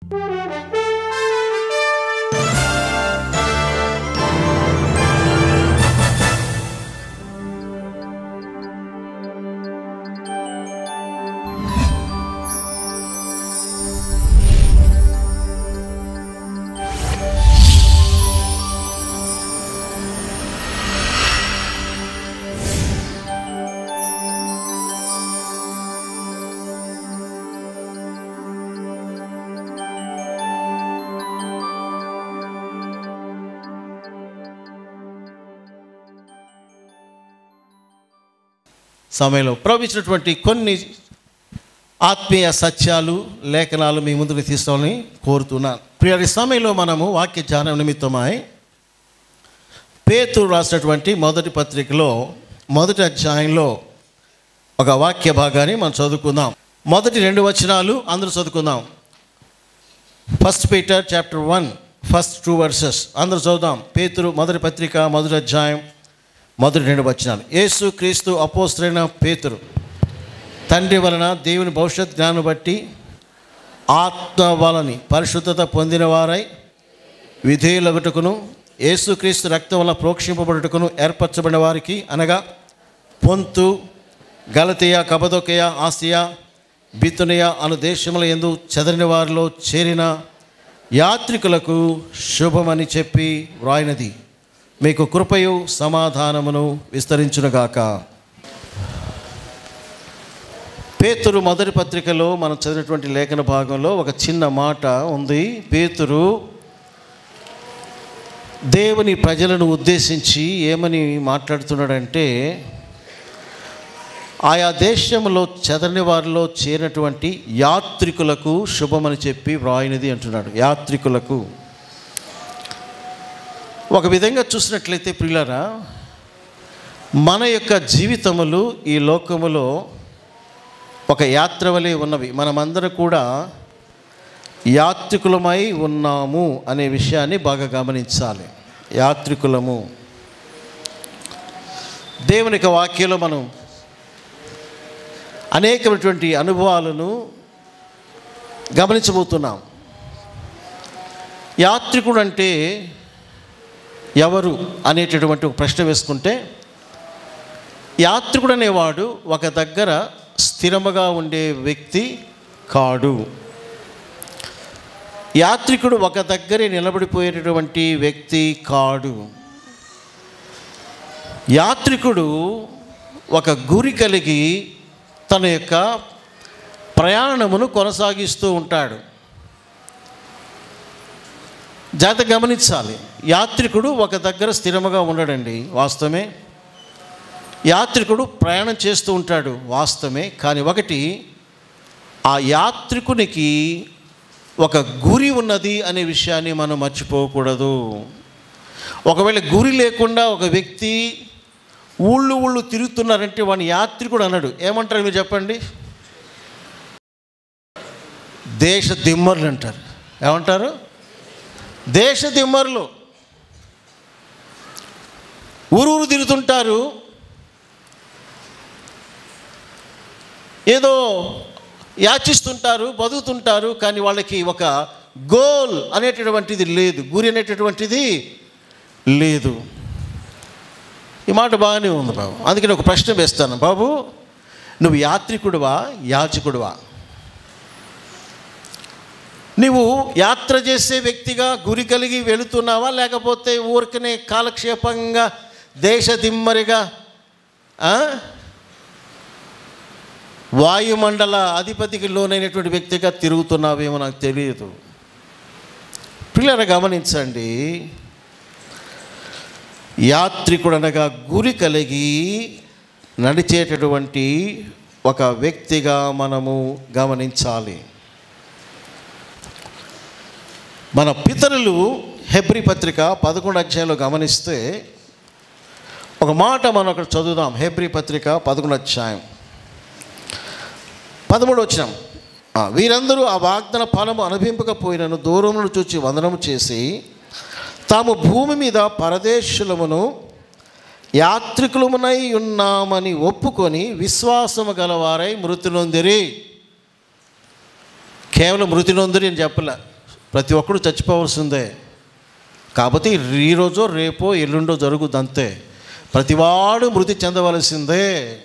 సమయంలో ప్రవహించినటువంటి కొన్ని ఆత్మీయ సత్యాలు లేఖనాలు మీ ముందుకు తీసుకోవాలని కోరుతున్నాను ప్రియ ఈ సమయంలో మనము వాక్య ధ్యానం నిమిత్తమై పేతురు రాసినటువంటి మొదటి పత్రికలో మొదటి అధ్యాయంలో ఒక వాక్య భాగాన్ని మనం చదువుకుందాం మొదటి రెండు వచనాలు అందరూ చదువుకుందాం first Peter chapter one first two verses అందరూ చదువుదాం పేతురు మొదటి పత్రిక మొదటి అధ్యాయం మొదటి రెండు వచనాలు యేసు క్రీస్తు అపోస్తులైన పేతురు తండ్రి వలన దేవుని భవిష్యత్ జ్ఞానం బట్టి ఆత్మ వలని పరిశుద్ధత పొందిన వారై విధేయులగుటకును యేసుక్రీస్తు రక్తం వల్ల ప్రోక్షింపబడుటకును ఏర్పరచబడిన వారికి అనగా పొంతు గలతియా కబదొకయ ఆసియా బితునియ అను దేశముల ఎందు చెదరిన వారిలో చేరిన యాత్రికులకు శుభమని చెప్పి వ్రాయినది మీకు కృపయు సమాధానమును విస్తరించునుగాక పేతురు మొదటి పత్రికలో మనం చదివినటువంటి లేఖన భాగంలో ఒక చిన్న మాట ఉంది పేతురు దేవుని ప్రజలను ఉద్దేశించి ఏమని మాట్లాడుతున్నాడంటే ఆయా దేశంలో చెదరని వారిలో చేరినటువంటి యాత్రికులకు శుభమని చెప్పి వ్రాయినది అంటున్నాడు యాత్రికులకు ఒక విధంగా చూసినట్లయితే ప్రియులారా మన యొక్క జీవితములు ఈ లోకములో ఒక యాత్ర వలె ఉన్నవి మనమందరం కూడా యాత్రికులమై ఉన్నాము అనే విషయాన్ని బాగా గమనించాలి యాత్రికులము దేవుని యొక్క వాక్యంలో మనం అనేకమైనటువంటి అనుభవాలను గమనించబోతున్నాం యాత్రికుడు అంటే ఎవరు అనేటటువంటి ఒక ప్రశ్న వేసుకుంటే యాత్రికుడు అనేవాడు ఒక దగ్గర స్థిరముగా ఉండే వ్యక్తి కాడు యాత్రికుడు ఒక దగ్గరే నిలబడిపోయేటటువంటి వ్యక్తి కాడు యాత్రికుడు ఒక గురి కలిగి తన యొక్క ప్రయాణమును కొనసాగిస్తూ ఉంటాడు జాత గమనించాలి యాత్రికుడు ఒక దగ్గర స్థిరముగా ఉండడండి వాస్తవమే యాత్రికుడు ప్రయాణం చేస్తూ ఉంటాడు వాస్తవమే కానీ ఒకటి ఆ యాత్రికునికి ఒక గురి ఉన్నది అనే విషయాన్ని మనం మర్చిపోకూడదు ఒకవేళ గురి లేకుండా ఒక వ్యక్తి ఊళ్ళు ఊళ్ళు తిరుగుతున్నారంటే వాడిని యాత్రికుడు అన్నాడు ఏమంటారు మీరు చెప్పండి దేశ దిమ్మర్లు అంటారు ఏమంటారు దేశ దిమ్మర్లు ఊరూరు తిరుగుతుంటారు ఏదో యాచిస్తుంటారు బతుకుతుంటారు కానీ వాళ్ళకి ఒక గోల్ అనేటటువంటిది లేదు గురి అనేటటువంటిది లేదు ఈ మాట బాగానే ఉంది బాబు అందుకని ఒక ప్రశ్న వేస్తాను బాబు నువ్వు యాత్రికుడువా యాచకుడువా నువ్వు యాత్ర చేసే వ్యక్తిగా గురి కలిగి వెళుతున్నావా లేకపోతే ఊరికనే కాలక్షేపంగా దేశ దిమ్మరిగా ఆ? వాయుమండల అధిపతికి లోనైనటువంటి వ్యక్తిగా తిరుగుతున్నావేమో నాకు తెలియదు పిల్లల గమనించండి యాత్రికుడు అనగా గురి కలిగి నడిచేటటువంటి ఒక వ్యక్తిగా మనము గమనించాలి మన పితరులు హెబ్రి పత్రిక పదకొండు అధ్యాయంలో గమనిస్తే ఒక మాట మనం అక్కడ చదువుదాం హెబ్రి పత్రిక పదకొండు అధ్యాయం పదమూడు వచ్చినాం ఆ, వీరందరూ ఆ వాగ్దాన ఫలము అనుభవింపకపోయినను దూరమును చూచి వందనము చేసి తాము భూమి మీద పరదేశులమును యాత్రికులమునై ఉన్నామని ఒప్పుకొని విశ్వాసము గలవారై మృతి నొందిరి కేవలం మృతి నొందిరి అని చెప్పలే ప్రతి ఒక్కడు చచ్చిపోవలసిందే కాకపోతే ఈరోజో రేపో ఎల్లుండో జరుగుద్ది అంతే ప్రతివాడు మృతి చెందవలసిందే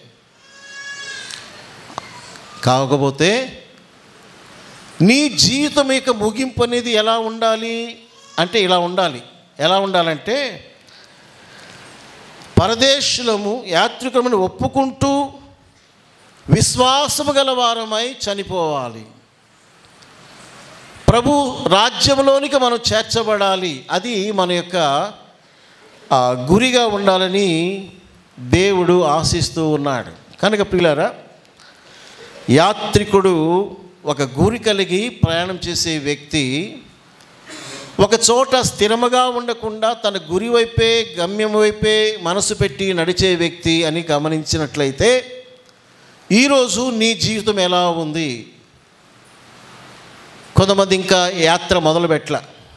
కాకపోతే నీ జీవితం యొక్క ముగింపు అనేది ఎలా ఉండాలి అంటే ఇలా ఉండాలి ఎలా ఉండాలంటే పరదేశులము యాత్రికులమని ఒప్పుకుంటూ విశ్వాసము గల వారమై చనిపోవాలి ప్రభు రాజ్యంలోనికి మనం చేర్చబడాలి అది మన యొక్క ఆ, గురిగా ఉండాలని దేవుడు ఆశిస్తూ ఉన్నాడు కనుక పిల్లరా యాత్రికుడు ఒక గురి కలిగి ప్రయాణం చేసే వ్యక్తి ఒక చోట స్థిరముగా ఉండకుండా తన గురి వైపే గమ్యం వైపే మనసు పెట్టి నడిచే వ్యక్తి అని గమనించినట్లయితే ఈరోజు నీ జీవితం ఎలా ఉంది కొంతమంది ఇంకా యాత్ర మొదలు పెట్టల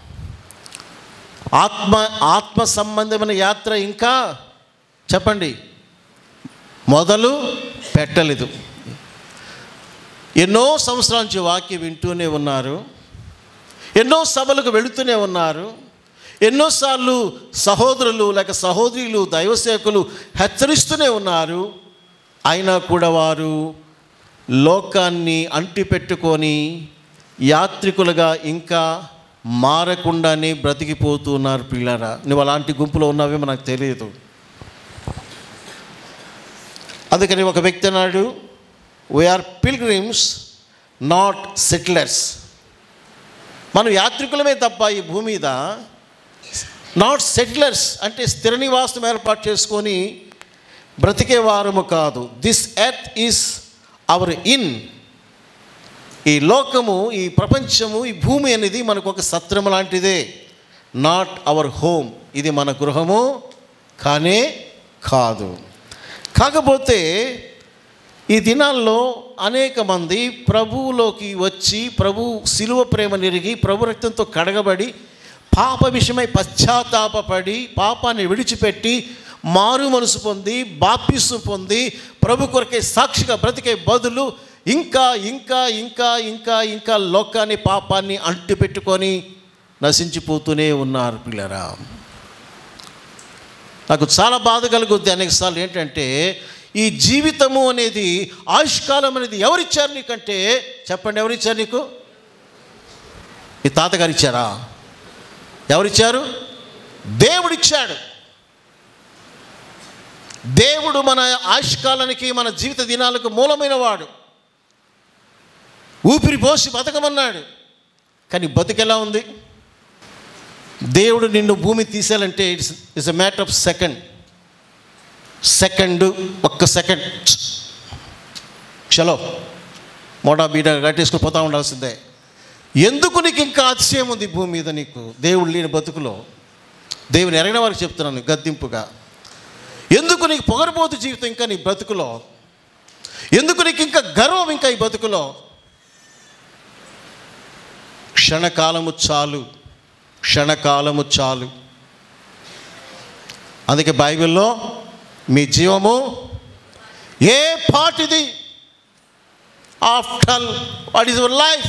ఆత్మ ఆత్మ సంబంధమైన యాత్ర ఇంకా చెప్పండి మొదలు పెట్టలేదు ఎన్నో సంవత్సరాల నుంచి వాక్యం వింటూనే ఉన్నారు ఎన్నో సభలకు వెళుతూనే ఉన్నారు ఎన్నోసార్లు సహోదరులు లేక సహోదరులు దైవసేవకులు హెచ్చరిస్తూనే ఉన్నారు అయినా కూడా వారు లోకాన్ని అంటిపెట్టుకొని యాత్రికులుగా ఇంకా మారకుండానే బ్రతికిపోతున్నారు పిల్లరా నువ్వు అలాంటి గుంపులో ఉన్నావేమో నాకు తెలియదు అందుకని ఒక వ్యక్తి అన్నాడు వీఆర్ పిల్గ్రిమ్స్ నాట్ సెటిలర్స్ మనం యాత్రికులమే తప్ప ఈ భూమి మీద నాట్ సెటిలర్స్ అంటే స్థిర నివాసం ఏర్పాటు చేసుకొని బ్రతికే వారము కాదు this earth is our in ఈ లోకము ఈ ప్రపంచము ఈ భూమి అనేది మనకు ఒక సత్రము లాంటిదే నాట్ అవర్ హోమ్ ఇది మన గృహము కానే కాదు కాకపోతే ఈ దినాల్లో అనేక మంది ప్రభువులోకి వచ్చి ప్రభు శిలువ ప్రేమ నిరిగి ప్రభు రక్తంతో కడగబడి పాప విషయమై పశ్చాత్తాపపడి పాపాన్ని విడిచిపెట్టి మారు మనసు పొంది బాప్తిస్సు పొంది ప్రభు కొరకే సాక్షిగా బ్రతికే బదులు ఇంకా ఇంకా ఇంకా ఇంకా ఇంకా లోకాన్ని పాపాన్ని అంటు పెట్టుకొని నశించిపోతూనే ఉన్నారు పిల్లరా నాకు చాలా బాధ కలుగుద్ది అనేకసార్లు ఏంటంటే ఈ జీవితము అనేది ఆయుష్కాలం అనేది ఎవరిచ్చారు నీకంటే చెప్పండి ఎవరిచ్చారు నీకు ఈ తాతగారు ఇచ్చారా ఎవరిచ్చారు దేవుడిచ్చాడు దేవుడు మన ఆయుష్కాలానికి మన జీవిత దినాలకు మూలమైన వాడు ఊపిరి పోసి బతకమన్నాడు కానీ బతుకెలా ఉంది దేవుడు నిన్ను భూమి తీసేయాలంటే it's it's a matter of second second ఒక్క సెకండ్ చలో మోటా బీడ కట్టేసుకుని పోతా ఉండాల్సిందే ఎందుకు నీకు ఇంకా అతిశయం ఉంది భూమి మీద నీకు దేవుడు లేని బతుకులో దేవుని ఎరగిన వారికి చెప్తున్నాను గద్దింపుగా ఎందుకు నీకు పొగరబోతు జీవితం ఇంకా నీ బ్రతుకులో ఎందుకు నీకు ఇంకా గర్వం ఇంకా ఈ బతుకులో క్షణకాలము చాలు క్షణకాలము చాలు అందుకే బైబిల్లో మీ జీవము ఏ పాటిది after what is your life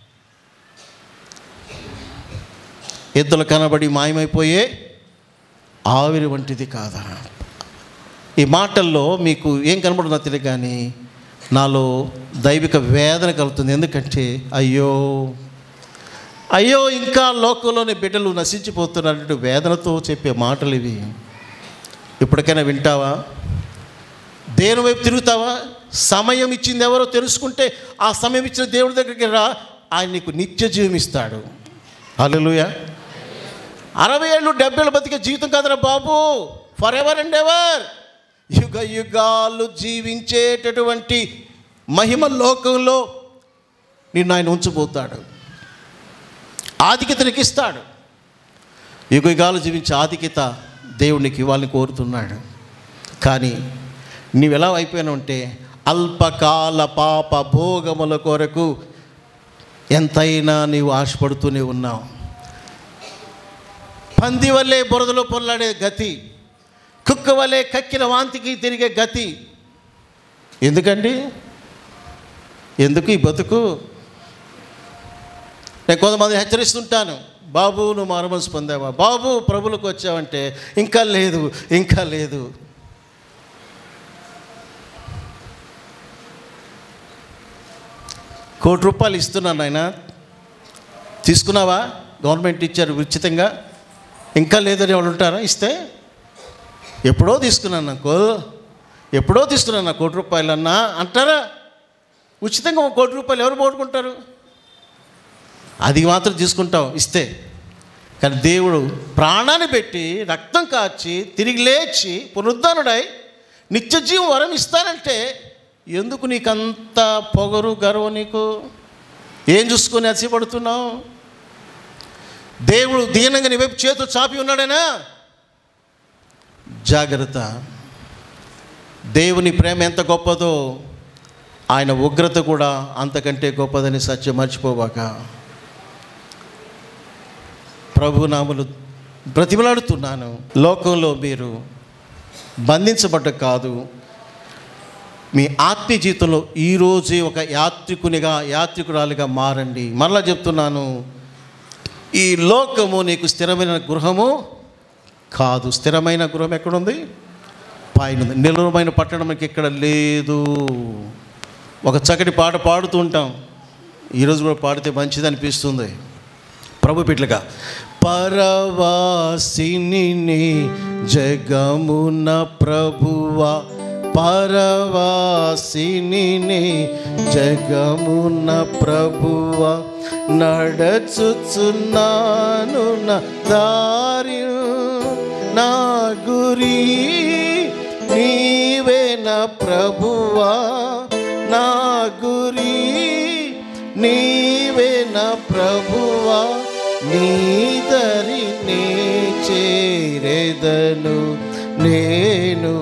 ఎద్దులు కనబడి మాయమైపోయే ఆవిరి వంటిది కాదా ఈ మాటల్లో మీకు ఏం కనబడుతుందో తెలియదు కానీ నాలో దైవిక వేదన కలుగుతుంది ఎందుకంటే అయ్యో అయ్యో ఇంకా లోకంలోని బిడ్డలు నశించిపోతున్నట్టు వేదనతో చెప్పే మాటలు ఇవి ఇప్పటికైనా వింటావా దేని వైపు తిరుగుతావా సమయం ఇచ్చింది ఎవరో తెలుసుకుంటే ఆ సమయం ఇచ్చిన దేవుడి దగ్గరికి రా ఆయన నీకు నిత్య జీవం ఇస్తాడు హల్లెలూయా అరవై ఏళ్ళు డెబ్బై ఏళ్ళు బతికే జీవితం కాదురా బాబు ఫర్ ఎవర్ అండ్ ఎవర్ యుగ యుగాలు జీవించేటటువంటి మహిమ లోకంలో నిన్ను ఆయన ఉంచబోతాడు ఆధిక్యత నీకు ఇస్తాడు యుగ యుగాలు జీవించే ఆధిక్యత దేవునికి ఇవ్వాలని కోరుతున్నాడు కానీ నీవు ఎలా అయిపోయావు అంటే అల్పకాల పాప భోగముల కొరకు ఎంతైనా నీవు ఆశపడుతూనే ఉన్నావు పంది వల్లే బురదలో పొల్లాడే గతి కుక్క వల్లే కక్కిన వాంతికి తిరిగే గతి ఎందుకండి ఎందుకు ఈ బతుకు నేను కొంతమంది హెచ్చరిస్తుంటాను బాబు నువ్వు మారుమనసు పొందావా బాబు ప్రభులకు వచ్చావంటే ఇంకా లేదు ఇంకా లేదు కోటి రూపాయలు ఇస్తున్నాను ఆయన తీసుకున్నావా గవర్నమెంట్ ఇచ్చారు ఉచితంగా ఇంకా లేదని వాళ్ళు ఉంటారా ఇస్తే ఎప్పుడో తీసుకున్నాను నాకు ఎప్పుడో తీసుకున్నాను నా కోటి రూపాయలు అన్నా అంటారా ఉచితంగా ఒక కోటి రూపాయలు ఎవరు పోగొట్టుకుంటారు అది మాత్రం తీసుకుంటాం ఇస్తే కానీ దేవుడు ప్రాణాన్ని పెట్టి రక్తం కాచి తిరిగి లేచి పునరుద్ధానుడై నిత్య జీవం వరం ఇస్తానంటే ఎందుకు నీకంత పొగరు గర్వం నీకు ఏం చూసుకొని అసిపడుతున్నావు దేవుడు దీనంగా నీ వైపు చేతులు చాపి ఉన్నాడేనా జాగ్రత్త దేవుని ప్రేమ ఎంత గొప్పదో ఆయన ఉగ్రత కూడా అంతకంటే గొప్పదని సత్యం మర్చిపోబాక ప్రభునాములు బ్రతిమలాడుతున్నాను లోకంలో మీరు బంధించబడ్డ కాదు మీ ఆత్మీయ జీవితంలో ఈరోజే ఒక యాత్రికునిగా యాత్రికురాలిగా మారండి మరలా చెప్తున్నాను ఈ లోకము నీకు స్థిరమైన గృహము కాదు స్థిరమైన గృహం ఎక్కడుంది పైన ఉంది నిలవమైన పట్టణం మనకి ఇక్కడ లేదు ఒక చక్కటి పాట పాడుతూ ఉంటాం ఈరోజు కూడా పాడితే మంచిది అనిపిస్తుంది ప్రభు పిట్లుగా పరవాసిని జగమున ప్రభువా పరవాసిని జగమున ప్రభువ నడచుచున్నాను నా దారి నా గురి నీవే నా ప్రభువా నా గురి నీవే నా ప్రభువా నీదరి నే చేరెదను నేను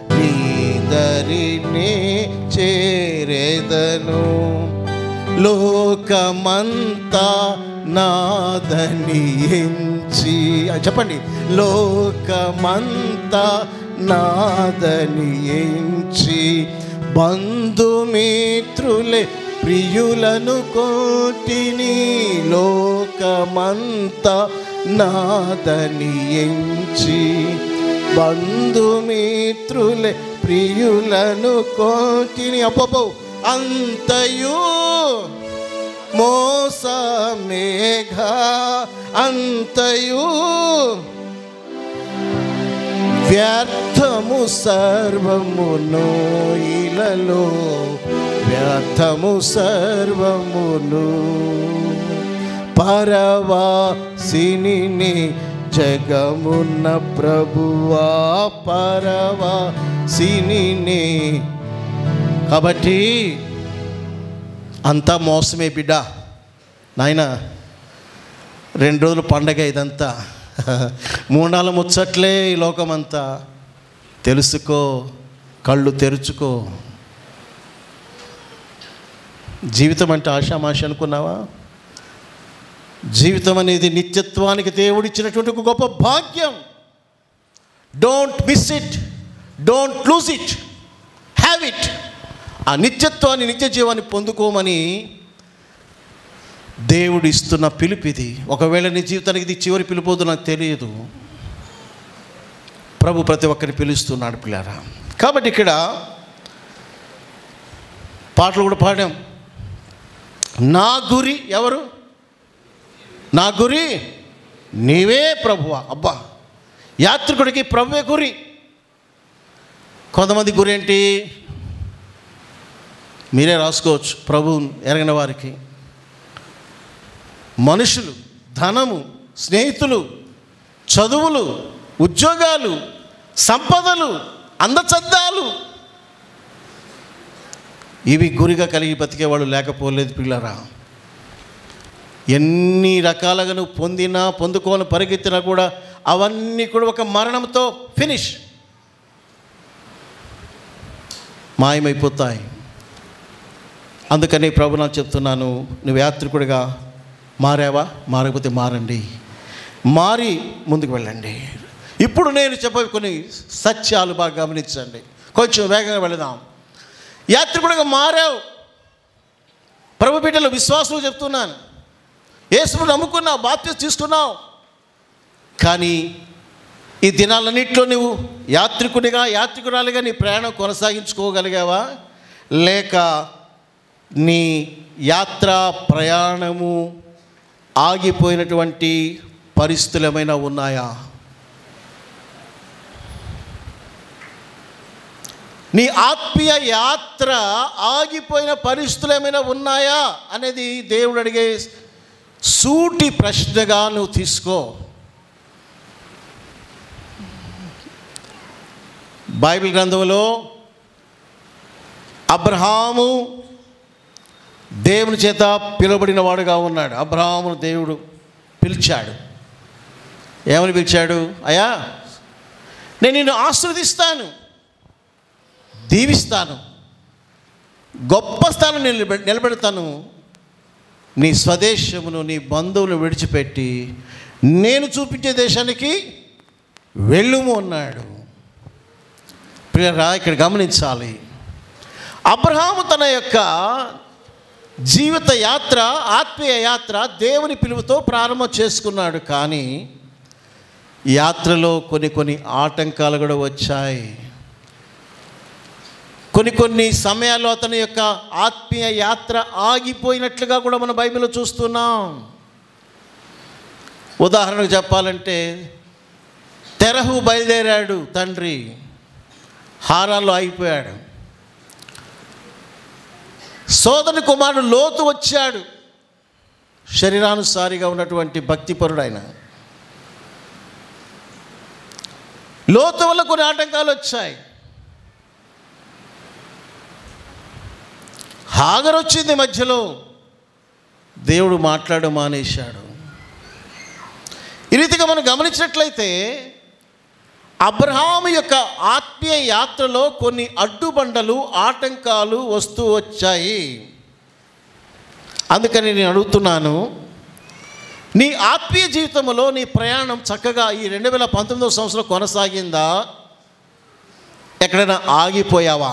నీదరినే చేరెదను లోకమంతా నాదని ఎంచి ఆ, చెప్పండి లోకమంతా నాదని ఎంచి బంధుమిత్రులే ప్రియులను కోటిని లోకమంతా నాదని ఎంచి బంధుమిత్రులే ప్రియులను కోటిని అబ్బో అంతయు మోసమేఘ అంతయు వ్యర్థము సర్వమును ఇలలో వ్యర్థము సర్వమును పరవాసిని జగమున్న ప్రభువా పరవాసిని కాబట్టి అంతా మోసమే బిడ్డ నాయన రెండు రోజులు పండగ ఇదంతా మూడాల ముచ్చట్లే ఈ లోకమంతా తెలుసుకో కళ్ళు తెరుచుకో జీవితం అంటే ఆశామాష అనుకున్నావా జీవితం అనేది నిత్యత్వానికి దేవుడిచ్చినటువంటి ఒక గొప్ప భాగ్యం don't miss it don't lose it have it ఆ నిత్యత్వాన్ని నిత్య జీవాన్ని పొందుకోమని దేవుడు ఇస్తున్న పిలుపు ఇది ఒకవేళ నీ జీవితానికి ఇది చివరి పిలుపోదు నాకు తెలియదు ప్రభు ప్రతి ఒక్కరిని పిలుస్తున్నాడు పిల్లారా కాబట్టి ఇక్కడ పాటలు కూడా పాడాం నా గురి ఎవరు నా గురి నీవే ప్రభువా అబ్బా యాత్రికుడికి ప్రభువే గురి కొంతమంది గురి ఏంటి మీరే రాసుకోవచ్చు ప్రభు ఎరగిన వారికి మనుషులు ధనము స్నేహితులు చదువులు ఉద్యోగాలు సంపదలు అందచద్దాలు ఇవి గురిగా కలిగి బతికేవాడు లేకపోలేదు పిల్లరా ఎన్ని రకాలుగా నువ్వు పొందినా పొందుకోని పరిగెత్తినా కూడా అవన్నీ కూడా ఒక మరణంతో ఫినిష్ మాయమైపోతాయి అందుకని ప్రభు నాకు చెప్తున్నాను నువ్వు యాత్రికుడిగా మారావా మారకపోతే మారండి మారి ముందుకు వెళ్ళండి ఇప్పుడు నేను చెప్పే కొన్ని సత్యాలు బాగా గమనించండి కొంచెం వేగంగా వెళదాం యాత్రికుడిగా మారావు ప్రభు బిడ్డలు విశ్వాసులు చెప్తున్నాను యేసును నమ్ముకున్నావు బాప్తిస్ తీసుకున్నావు కానీ ఈ దినాలన్నింటిలో నువ్వు యాత్రికునిగా యాత్రికురాలిగా నీ ప్రయాణం కొనసాగించుకోగలిగావా లేక నీ యాత్ర ప్రయాణము ఆగిపోయినటువంటి పరిస్థితులు ఏమైనా ఉన్నాయా నీ ఆత్మీయ యాత్ర ఆగిపోయిన పరిస్థితులు ఏమైనా ఉన్నాయా అనేది దేవుడు అడిగే సూటి ప్రశ్నగా నువ్వు తీసుకో బైబిల్ గ్రంథంలో అబ్రహాము దేవుని చేత పిలువబడిన వాడుగా ఉన్నాడు అబ్రహామును దేవుడు పిలిచాడు ఏమని పిలిచాడు అయ్యా నేను నిన్ను ఆశీర్వదిస్తాను దీవిస్తాను గొప్ప స్థానం నిలబె నిలబెడతాను నీ స్వదేశమును నీ బంధువులు విడిచిపెట్టి నేను చూపించే దేశానికి వెళ్ళుము అన్నాడు ప్రియరా ఇక్కడ గమనించాలి అబ్రహాము తన యొక్క జీవిత యాత్ర ఆత్మీయ యాత్ర దేవుని పిలుపుతో ప్రారంభం చేసుకున్నాడు కానీ యాత్రలో కొన్ని కొన్ని ఆటంకాలు కూడా వచ్చాయి కొన్ని కొన్ని సమయాల్లో అతని యొక్క ఆత్మీయ యాత్ర ఆగిపోయినట్లుగా కూడా మన బైబిల్లో చూస్తున్నాం ఉదాహరణకు చెప్పాలంటే తెరహు బయలుదేరాడు తండ్రి హారాల్లో ఆగిపోయాడు సోదరి కుమారుడు లోతు వచ్చాడు శరీరానుసారిగా ఉన్నటువంటి భక్తిపరుడు ఆయన లోతు వల్ల కొన్ని ఆటంకాలు వచ్చాయి హాగర్ వచ్చింది మధ్యలో దేవుడు మాట్లాడు మానేశాడు ఈ రీతిగా మనం గమనించినట్లయితే అబ్రహాము యొక్క ఆత్మీయ యాత్రలో కొన్ని అడ్డుబండలు ఆటంకాలు వస్తూ వచ్చాయి అందుకని నేను అడుగుతున్నాను నీ ఆత్మీయ జీవితంలో నీ ప్రయాణం చక్కగా ఈ రెండు వేల పంతొమ్మిదవ సంవత్సరం కొనసాగిందా ఎక్కడైనా ఆగిపోయావా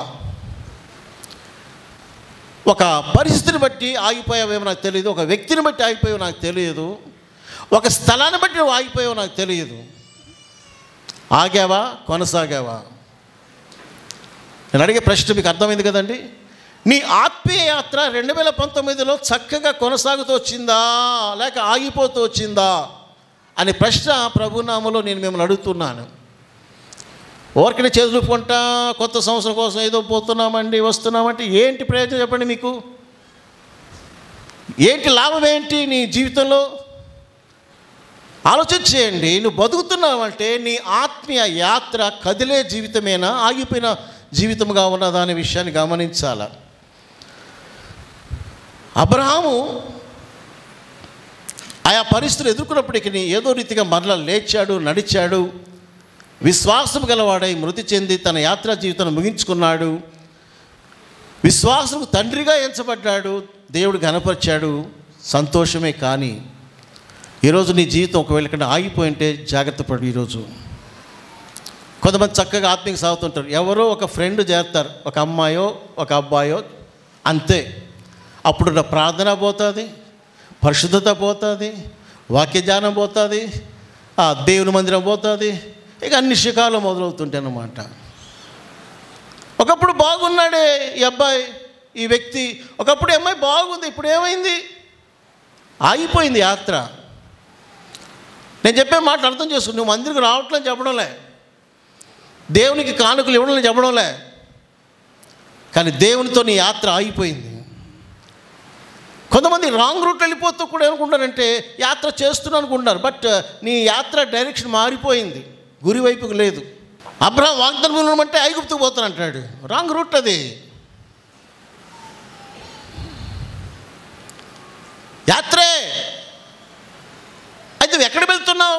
ఒక పరిస్థితిని బట్టి ఆగిపోయావేమో నాకు తెలియదు ఒక వ్యక్తిని బట్టి ఆగిపోయావో నాకు తెలియదు ఒక స్థలాన్ని బట్టి నువ్వు ఆగిపోయావో నాకు తెలియదు ఆగావా కొనసాగావా నేను అడిగే ప్రశ్న మీకు అర్థమైంది కదండి నీ ఆత్మీయ యాత్ర రెండు వేల పంతొమ్మిదిలో చక్కగా కొనసాగుతూ వచ్చిందా లేక ఆగిపోతూ వచ్చిందా అనే ప్రశ్న ప్రభునామలో నేను మిమ్మల్ని అడుగుతున్నాను ఓరికనే చేతులుపుకుంటా కొత్త సంవత్సరం కోసం ఏదో పోతున్నామండి వస్తున్నామంటే ఏంటి ప్రయోజనం చెప్పండి మీకు ఏంటి లాభం ఏంటి నీ జీవితంలో ఆలోచన చేయండి నువ్వు బతుకుతున్నావంటే నీ ఆత్మీయ యాత్ర కదిలే జీవితమేనా ఆగిపోయిన జీవితంగా ఉన్నదా అనే విషయాన్ని గమనించాల అబ్రహాము ఆయా పరిస్థితులు ఎదుర్కొన్నప్పటికీ ఏదో రీతిగా మరలా లేచాడు నడిచాడు విశ్వాసం గలవాడై మృతి చెంది తన యాత్రా జీవితాన్ని ముగించుకున్నాడు విశ్వాసకు తండ్రిగా ఎంచబడ్డాడు దేవుడు గనపరిచాడు సంతోషమే కానీ ఈరోజు నీ జీవితం ఒకవేళ ఇక్కడ ఆగిపోయి ఉంటే జాగ్రత్త పడు ఈరోజు కొంతమంది చక్కగా ఆత్మీయ సాగుతుంటారు ఎవరో ఒక ఫ్రెండ్ చేస్తారు ఒక అమ్మాయో ఒక అబ్బాయో అంతే అప్పుడు నా ప్రార్థన పోతుంది పరిశుద్ధత పోతుంది వాక్య ధ్యానం పోతుంది ఆ దేవుని మందిరం పోతుంది ఇక అన్ని శిఖాలు మొదలవుతుంటాయి అన్నమాట ఒకప్పుడు బాగున్నాడే ఈ అబ్బాయి ఈ వ్యక్తి ఒకప్పుడు ఈ అమ్మాయి బాగుంది ఇప్పుడు ఏమైంది ఆగిపోయింది యాత్ర నేను చెప్పే మాట అర్థం చేసుకో నువ్వు మందిరికి రావట్లని చెప్పడంలే దేవునికి కానుకలు ఇవ్వడం చెప్పడంలే కానీ దేవునితో నీ యాత్ర ఆగిపోయింది కొంతమంది రాంగ్ రూట్ వెళ్ళిపోతూ కూడా ఏమనుకుంటారంటే యాత్ర చేస్తున్నాను అనుకుంటున్నారు బట్ నీ యాత్ర డైరెక్షన్ మారిపోయింది గురి వైపుకు లేదు అబ్రహం వాగ్దానం అంటే ఐగుప్తుకు పోతాను అంటాడు రాంగ్ రూట్ అది యాత్రే అయితే నువ్వు ఎక్కడ వెళ్తున్నావు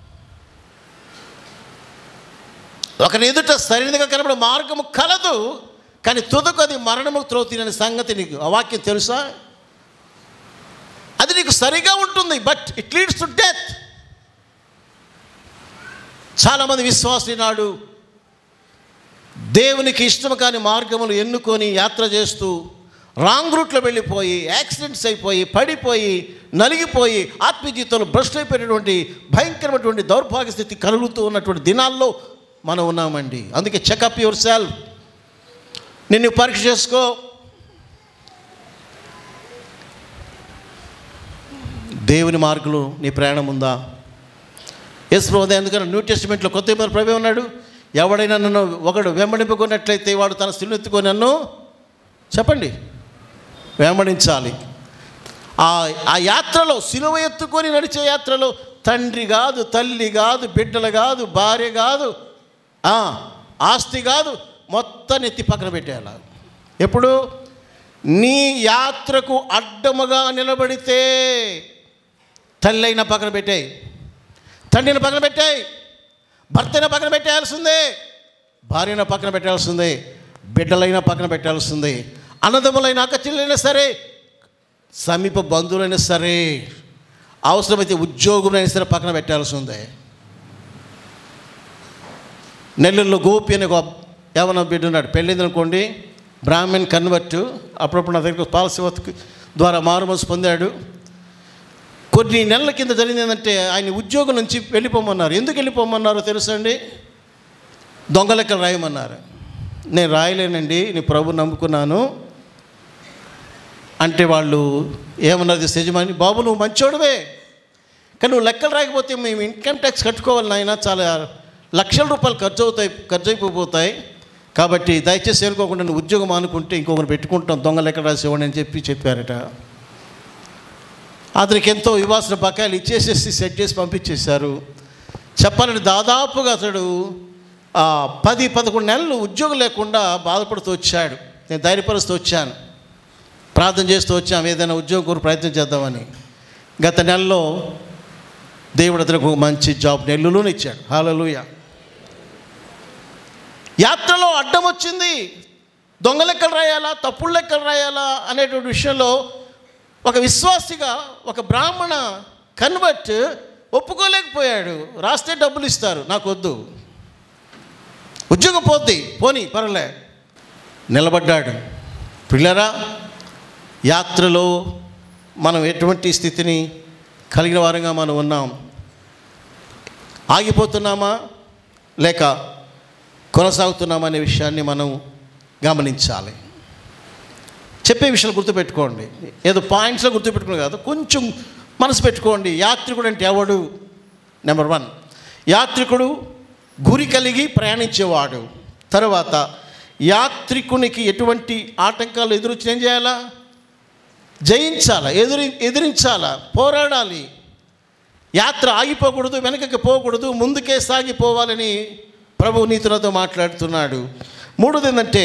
ఒక ఎదుట సరైనదిగా కనబడే మార్గము కలదు కానీ తుదకు అది మరణము త్రోతినని సంగతి నీకు ఆ వాక్యం తెలుసా అది నీకు సరిగా ఉంటుంది but it leads to death చాలామంది విశ్వాసులు నాడు దేవునికి ఇష్టం కాని మార్గములు ఎన్నుకొని యాత్ర చేస్తూ రాంగ్ రూట్లో వెళ్ళిపోయి యాక్సిడెంట్స్ అయిపోయి పడిపోయి నలిగిపోయి ఆత్మీయ జీవితంలో భ్రష్ట్ అయిపోయినటువంటి భయంకరమైనటువంటి దౌర్భాగ్య స్థితి కలుగుతూ ఉన్నటువంటి దినాల్లో మనం ఉన్నామండి అందుకే చెకప్ యువర్ సెల్ఫ్ నిన్ను పరీక్ష చేసుకో దేవుని మార్గంలో నీ ప్రయాణం ఉందా యేసు ప్రభు ఎందుకని న్యూ టెస్టిమెంట్లో కొత్త ఏమైనా ప్రభు ఉన్నాడు ఎవడైనా నన్ను ఒకడు వెంబడింపుకున్నట్లయితే వాడు తన స్థితిని ఎత్తుకొని నన్ను చెప్పండి వెంబడించాలి ఆ ఆ యాత్రలో సిలువ ఎత్తుకొని నడిచే యాత్రలో తండ్రి కాదు తల్లి కాదు బిడ్డలు కాదు భార్య కాదు ఆ, ఆస్తి కాదు మొత్తం ఎత్తి పక్కన పెట్టేయాలి ఎప్పుడు నీ యాత్రకు అడ్డముగా నిలబడితే తల్లి అయినా పక్కన పెట్టాయి తండ్రిని పక్కన పెట్టాయి భర్తను పక్కన పెట్టేయాల్సిందే భార్యను పక్కన పెట్టాల్సిందే బిడ్డలైనా పక్కన పెట్టాల్సిందే అన్నదమ్ములైన అక్క చెల్లెలైనా సరే సమీప బంధువులైనా సరే అవసరమైతే ఉద్యోగులైనా సరే పక్కన పెట్టాల్సిందే నెల్లూరులో గోపి అనే ఒక యవన బిడ్డ ఉన్నాడు పెళ్ళింది అనుకోండి బ్రాహ్మణ్ కన్వర్ట్ అప్పుడప్పుడు నా దగ్గర పాలసీ ద్వారా మారుమనసు పొందాడు కొన్ని నెలల కింద జరిగింది ఏంటంటే ఆయన ఉద్యోగం నుంచి వెళ్ళిపోమన్నారు ఎందుకు వెళ్ళిపోమన్నారో తెలుసా అండి దొంగ లెక్కలు రాయమన్నారు నేను రాయలేనండి నీ ప్రభు నమ్ముకున్నాను అంటే వాళ్ళు ఏమన్నది యజమాని బాబు నువ్వు మంచోడువే కానీ నువ్వు లెక్కలు రాకపోతే మేము ఇన్కమ్ ట్యాక్స్ కట్టుకోవాలి నాయన చాలా లక్షల రూపాయలు ఖర్చు అవుతాయి ఖర్చు అయిపోతాయి కాబట్టి దయచేసి ఏరుకోకుండా నువ్వు ఉద్యోగం అనుకుంటే ఇంకొకరు పెట్టుకుంటాం దొంగ లెక్కలు రాసేవాడిని అని చెప్పి చెప్పారట అతనికి ఎంతో ఇవ్వాల్సిన బకాయిలు ఇచ్చేసేసి సెట్ చేసి పంపించేశారు చెప్పాలంటే దాదాపుగా అతడు ఆ, పది పదకొండు నెలలు ఉద్యోగం లేకుండా బాధపడుతూ వచ్చాడు నేను ధైర్యపరుస్తూ వచ్చాను ప్రార్థన చేస్తూ వచ్చాం ఏదైనా ఉద్యోగం కోరి ప్రయత్నం చేద్దామని గత నెలలో దేవుడు అతనికి ఒక మంచి జాబ్ నెల్లూరులోనే ఇచ్చాడు హాలలుయ యాత్రలో అడ్డం వచ్చింది దొంగ లెక్కలు రాయాలా తప్పుడు లెక్కలు రాయాలా అనేటువంటి విషయంలో ఒక విశ్వాసిగా ఒక బ్రాహ్మణ కన్వర్ట్ ఒప్పుకోలేకపోయాడు రాస్తే డబ్బులు ఇస్తారు నాకు వద్దు ఉద్యోగం పోద్ది పోనీ పర్లే నిలబడ్డాడు పిల్లరా యాత్రలో మనం ఎటువంటి స్థితిని కలిగిన వారంగా మనం ఉన్నాం ఆగిపోతున్నామా లేక కొనసాగుతున్నామా అనే విషయాన్ని మనం గమనించాలి చెప్పే విషయాలు గుర్తుపెట్టుకోండి ఏదో పాయింట్స్లో గుర్తుపెట్టుకుని కాదు కొంచెం మనసు పెట్టుకోండి యాత్రికుడు అంటే ఎవడు నెంబర్ వన్ యాత్రికుడు గురి కలిగి ప్రయాణించేవాడు తర్వాత యాత్రికునికి ఎటువంటి ఆటంకాలు ఎదురొచ్చి ఏం చేయాలా జయించాలా ఎదురి ఎదిరించాలా పోరాడాలి యాత్ర ఆగిపోకూడదు వెనకకి పోకూడదు ముందుకే సాగిపోవాలని ప్రభు నీతులతో మాట్లాడుతున్నాడు మూడోది ఏంటంటే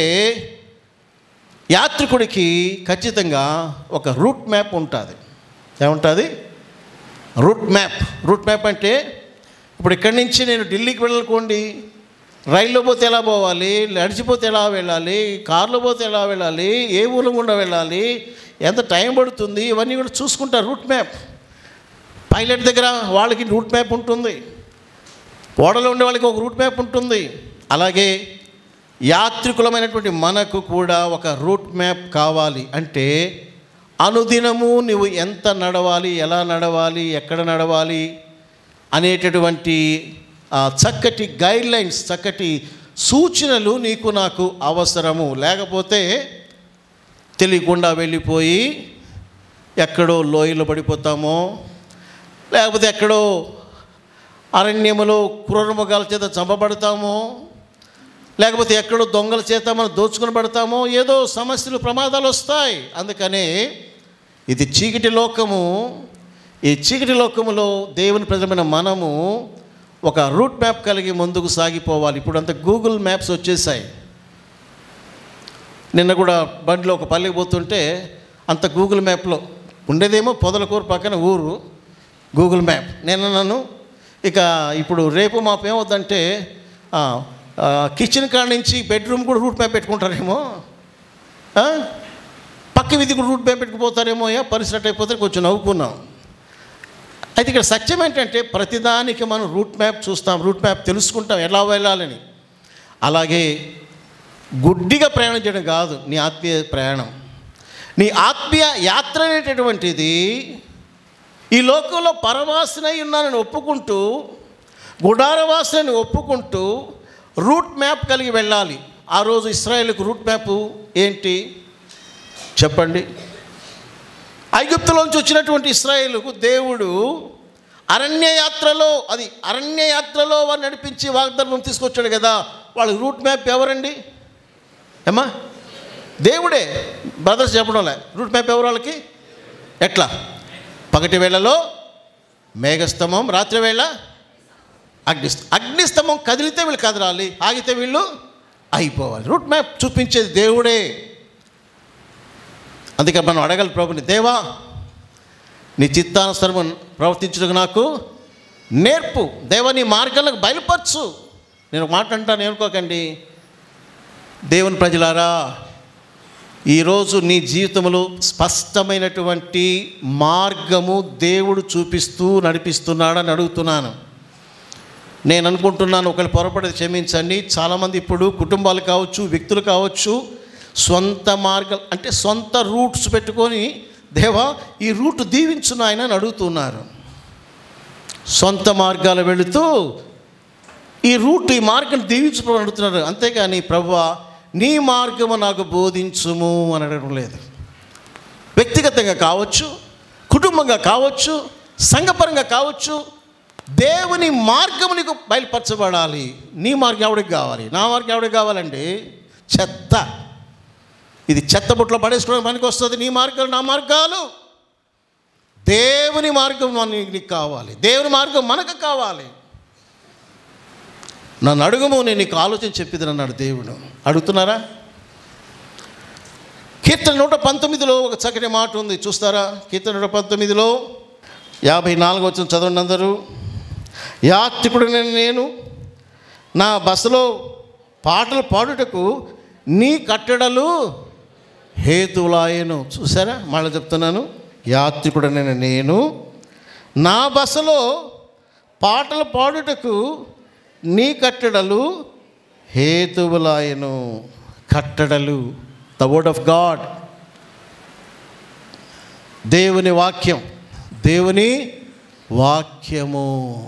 యాత్రికుడికి ఖచ్చితంగా ఒక రూట్ మ్యాప్ ఉంటుంది ఏముంటుంది రూట్ మ్యాప్ రూట్ మ్యాప్ అంటే ఇప్పుడు ఇక్కడి నుంచి నేను ఢిల్లీకి వెళ్ళాలనుకోండి రైల్లో పోతే ఎలా పోవాలి నడిచిపోతే ఎలా వెళ్ళాలి కారులో పోతే ఎలా వెళ్ళాలి ఏ ఊరు గుండా వెళ్ళాలి ఎంత టైం పడుతుంది ఇవన్నీ కూడా చూసుకుంటారు రూట్ మ్యాప్ పైలట్ దగ్గర వాళ్ళకి రూట్ మ్యాప్ ఉంటుంది ఓడలో ఉండే వాళ్ళకి ఒక రూట్ మ్యాప్ ఉంటుంది అలాగే యాత్రికులమైనటువంటి మనకు కూడా ఒక రూట్ మ్యాప్ కావాలి అంటే అనుదినము నువ్వు ఎంత నడవాలి ఎలా నడవాలి ఎక్కడ నడవాలి అనేటటువంటి ఆ, చక్కటి గైడ్ లైన్స్ చక్కటి సూచనలు నీకు నాకు అవసరము లేకపోతే తెలియకుండా వెళ్ళిపోయి ఎక్కడో లోయలో పడిపోతామో లేకపోతే ఎక్కడో అరణ్యములో క్రూరమృగాల చేత చంపబడతామో లేకపోతే ఎక్కడో దొంగల చేత మనం దోచుకుని పడతామో ఏదో సమస్యలు ప్రమాదాలు వస్తాయి అందుకనే ఇది చీకటి లోకము ఈ చీకటి లోకములో దేవుని ప్రజలమైన మనము ఒక రూట్ మ్యాప్ కలిగి ముందుకు సాగిపోవాలి ఇప్పుడు అంత గూగుల్ మ్యాప్స్ వచ్చేసాయి నిన్న కూడా బండిలో ఒక పల్లెకి పోతుంటే అంత గూగుల్ మ్యాప్లో ఉండేదేమో పొదలకూరు పక్కన ఊరు గూగుల్ మ్యాప్ నేను నన్ను ఇక ఇప్పుడు రేపు మాపు ఏమవుద్దంటే ఆ, ఆ, కిచెన్ కాడ నుంచి బెడ్రూమ్ కూడా రూట్ మ్యాప్ పెట్టుకుంటారేమో ఆ? పక్క వీధి కూడా రూట్ మ్యాప్ పెట్టుకుపోతారేమో యా పరిస్థితి అయిపోతే కొంచెం నవ్వుకున్నాం అయితే ఇక్కడ సత్యం ఏంటంటే ప్రతిదానికి మనం రూట్ మ్యాప్ చూస్తాం రూట్ మ్యాప్ తెలుసుకుంటాం ఎలా వెళ్ళాలని అలాగే గుడ్డిగా ప్రయాణం చేయడం కాదు నీ ఆత్మీయ ప్రయాణం నీ ఆత్మీయ యాత్ర అనేటటువంటిది ఈ లోకంలో పరవాసనై ఉన్నానని ఒప్పుకుంటూ గుడారవాసనని ఒప్పుకుంటూ రూట్ మ్యాప్ కలిగి వెళ్ళాలి ఆ రోజు ఇస్రాయేల్కు రూట్ మ్యాప్ ఏంటి చెప్పండి ఐగుప్తులోంచి వచ్చినటువంటి ఇస్రాయేలుకు దేవుడు అరణ్య యాత్రలో అది అరణ్య యాత్రలో వారు నడిపించి వాగ్దానం తీసుకొచ్చాడు కదా వాళ్ళ రూట్ మ్యాప్ ఎవరండి ఏమ్మా దేవుడే బ్రదర్స్ చెప్పడంలే రూట్ మ్యాప్ ఎవరు వాళ్ళకి ఎట్లా పగటి వేళలో మేఘస్తంభం రాత్రి వేళ అగ్నిస్త అగ్నిస్తంభం కదిలితే వీళ్ళు కదలాలి ఆగితే వీళ్ళు అయిపోవాలి రూట్ మ్యాప్ చూపించేది దేవుడే అందుకే మనం అడగాలి ప్రభుని దేవా నీ చిత్తానుసరం ప్రవర్తించడానికి నాకు నేర్పు దేవా నీ మార్గాలకు బయలుపరచు నేను ఒక మాట అంటాను ఏనుకోకండి దేవుని ప్రజలారా ఈరోజు నీ జీవితంలో స్పష్టమైనటువంటి మార్గము దేవుడు చూపిస్తూ నడిపిస్తున్నాడని అడుగుతున్నాను నేను అనుకుంటున్నాను ఒకళ్ళు పొరపడి క్షమించండి చాలామంది ఇప్పుడు కుటుంబాలు కావచ్చు వ్యక్తులు కావచ్చు సొంత మార్గం అంటే సొంత రూట్స్ పెట్టుకొని దేవా ఈ రూట్ దీవించు నాయన అని అడుగుతున్నారు సొంత మార్గాలు వెళుతూ ఈ రూట్ ఈ మార్గం దీవించడం అడుగుతున్నారు అంతేగాని ప్రభువా నీ మార్గము నాకు బోధించుము అని అడగడం లేదు వ్యక్తిగతంగా కావచ్చు కుటుంబంగా కావచ్చు సంఘపరంగా కావచ్చు దేవుని మార్గము నీకు బయలుపరచబడాలి నీ మార్గం ఎవడికి కావాలి నా మార్గం ఎవడికి కావాలండి చెత్త ఇది చెత్త బుట్టలో పడేసుకోవడానికి పనికి వస్తుంది నీ మార్గాలు నా మార్గాలు దేవుని మార్గం మన- నీకు కావాలి దేవుని మార్గం మనకు కావాలి నన్ను అడుగుము నేను నీకు ఆలోచన చెప్పిది అన్నాడు దేవుడు అడుగుతున్నారా కీర్తన నూట పంతొమ్మిదిలో ఒక చక్కటి మాట ఉంది చూస్తారా కీర్తన నూట పంతొమ్మిదిలో యాభై నాలుగు వచ్చిన చదవండి అందరూ యాత్రికుడు నేను నా బస్సులో పాటలు పాడుటకు నీ కట్టడలు హేతువులాయను చూసారా మళ్ళీ చెప్తున్నాను యాత్రికుడనైన నేను నా బస్సులో పాటలు పాడుటకు నీ కట్టడలు హేతువులాయను కట్టడలు ద వర్డ్ ఆఫ్ గాడ్ దేవుని వాక్యం దేవుని వాక్యము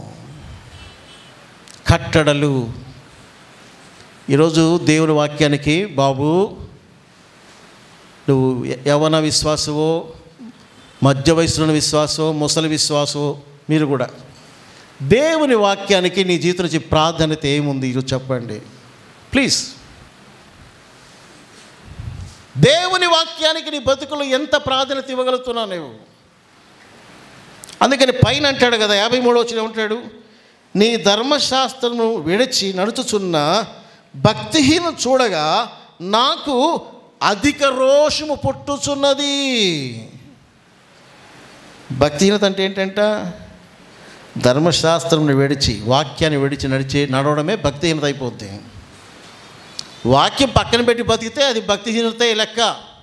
కట్టడలు ఈరోజు దేవుని వాక్యానికి బాబు నువ్వు యవన విశ్వాసవో మధ్య వయసులో విశ్వాసమో ముసలి విశ్వాసమో మీరు కూడా దేవుని వాక్యానికి నీ జీవితం నుంచి ప్రాధాన్యత ఏముంది ఈరోజు చెప్పండి ప్లీజ్ దేవుని వాక్యానికి నీ బతుకులు ఎంత ప్రాధాన్యత ఇవ్వగలుగుతున్నావు నువ్వు అందుకని పైన అంటాడు కదా యాభై మూడు వచ్చిన ఉంటాడు నీ ధర్మశాస్త్రము విడిచి నడుచుచున్న భక్తిహీన చూడగా నాకు అధిక రోషము పుట్టుచున్నది భక్తిహీనత అంటే ఏంటంట ధర్మశాస్త్రం విడిచి వాక్యాన్ని విడిచి నడిచి నడవడమే భక్తిహీనత అయిపోద్ది వాక్యం పక్కన పెట్టి బతికితే అది భక్తిహీనతే లెక్క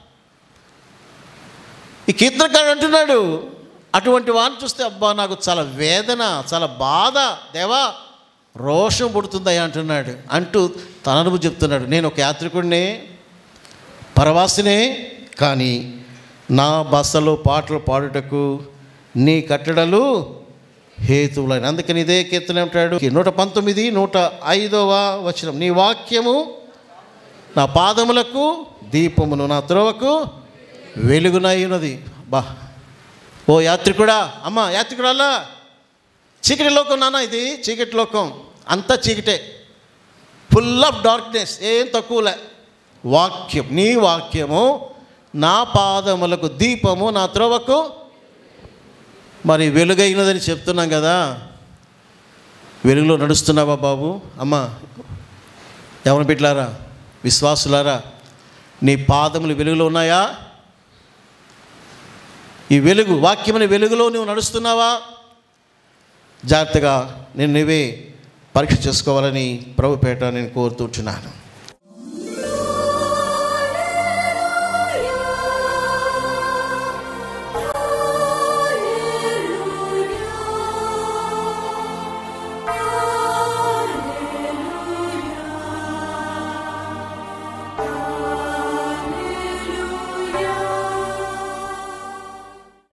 ఈ కీర్తనకాడు అంటున్నాడు అటువంటి వారిని చూస్తే అబ్బా నాకు చాలా వేదన చాలా బాధ దేవా రోషం పుడుతుందయ్యా అంటున్నాడు అంటూ తన అనుభవం చెప్తున్నాడు నేను ఒక యాత్రికుడినే పరవాసినే కానీ నా బస్సలో పాటలు పాడుటకు నీ కట్టడలు హేతువులైన అందుకని ఇదే కీర్తన ఏమంటాడు నూట పంతొమ్మిది నూట ఐదవ వచనం నీ వాక్యము నా పాదములకు దీపమును నా త్రోవకు వెలుగునై ఉన్నది బా ఓ యాత్రికుడా అమ్మ యాత్రికుడాలా చీకటి లోకం నాన్న ఇది చీకటి లోకం అంతా చీకటే ఫుల్ ఆఫ్ డార్క్నెస్ ఏం తక్కువలే వాక్యం నీ వాక్యము నా పాదములకు దీపము నా త్రోవకు మరి వెలుగైనదని చెప్తున్నాం కదా వెలుగులో నడుస్తున్నావా బాబు అమ్మ ఎవరిని పెట్టారా విశ్వాసులారా నీ పాదములు వెలుగులో ఉన్నాయా ఈ వెలుగు వాక్యమైన వెలుగులో నువ్వు నడుస్తున్నావా జాగ్రత్తగా నేను నువ్వే పరీక్ష చేసుకోవాలని ప్రభుపేట నేను కోరుతుంటున్నాను